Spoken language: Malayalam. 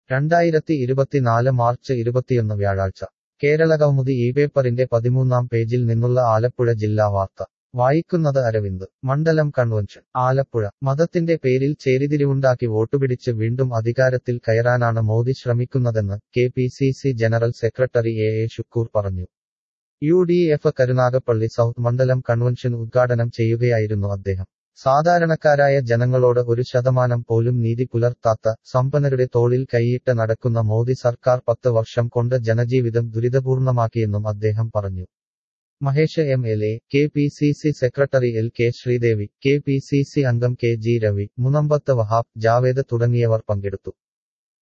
രണ്ടായിരത്തി ഇരുപത്തിനാല് മാർച്ച് ഇരുപത്തിയൊന്ന് വ്യാഴാഴ്ച കേരളകൗമുദി ഈ പേപ്പറിന്റെ പതിമൂന്നാം പേജിൽ നിന്നുള്ള ആലപ്പുഴ ജില്ലാ വാർത്ത വായിക്കുന്നത് അരവിന്ദ് മണ്ഡലം കൺവെൻഷൻ ആലപ്പുഴ മതത്തിന്റെ പേരിൽ ചേരിതിരിവുണ്ടാക്കി വോട്ടുപിടിച്ച് വീണ്ടും അധികാരത്തിൽ കയറാനാണ് മോദി ശ്രമിക്കുന്നതെന്ന് K P C C general secretary A A Shukkoor പറഞ്ഞു U D F Karunagappally south മണ്ഡലം കൺവെൻഷൻ ഉദ്ഘാടനം ചെയ്യുകയായിരുന്നു അദ്ദേഹം സാധാരണക്കാരായ ജനങ്ങളോട് ഒരു ശതമാനം പോലും നീതി പുലർത്താത്ത സമ്പന്നരുടെ തോളിൽ കൈയിട്ട് നടക്കുന്ന മോദി സർക്കാർ പത്ത് വർഷം കൊണ്ട് ജനജീവിതം ദുരിതപൂർണമാക്കിയെന്നും അദ്ദേഹം പറഞ്ഞു Mahesh M L A K P C C secretary L K Sreedevi K P C C അംഗം കെ ജി രവി മുനമ്പത്ത് വഹാബ് ജാവേദ് തുടങ്ങിയവർ പങ്കെടുത്തു